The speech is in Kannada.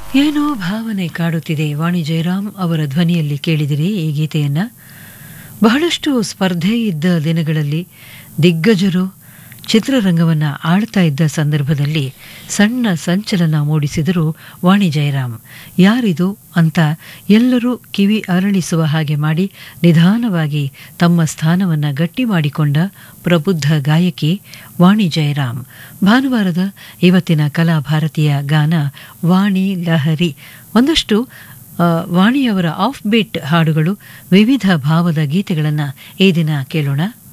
ಏನೋ ಭಾವನೆ ಕಾಡುತ್ತಿದೆ ವಾಣಿ ಜಯರಾಮ್ ಅವರ ಧ್ವನಿಯಲ್ಲಿ ಕೇಳಿದಿರಿ ಈ ಗೀತೆಯನ್ನ ಬಹಳಷ್ಟು ಸ್ಪರ್ಧೆ ಇದ್ದ ದಿನಗಳಲ್ಲಿ ದಿಗ್ಗಜರು ಚಿತ್ರರಂಗವನ್ನ ಆಳ್ತಾ ಇದ್ದ ಸಂದರ್ಭದಲ್ಲಿ ಸಣ್ಣ ಸಂಚಲನ ಮೂಡಿಸಿದರು ವಾಣಿ ಜಯರಾಮ್ ಯಾರಿದು ಅಂತ ಎಲ್ಲರೂ ಕಿವಿ ಅರಳಿಸುವ ಹಾಗೆ ಮಾಡಿ ನಿಧಾನವಾಗಿ ತಮ್ಮ ಸ್ಥಾನವನ್ನ ಗಟ್ಟಿ ಮಾಡಿಕೊಂಡ ಪ್ರಬುದ್ಧ ಗಾಯಕಿ ವಾಣಿ ಜಯರಾಮ್ ಭಾನುವಾರದ ಇವತ್ತಿನ ಕಲಾ ಭಾರತೀಯ ಗಾನ ವಾಣಿ ಲಹರಿ ಒಂದಷ್ಟು ಆ, ವಾಣಿಯವರ ಆಫ್ ಬೀಟ್ ಹಾಡುಗಳು ವಿವಿಧ ಭಾವದ ಗೀತೆಗಳನ್ನು ಈ ದಿನ ಕೇಳೋಣ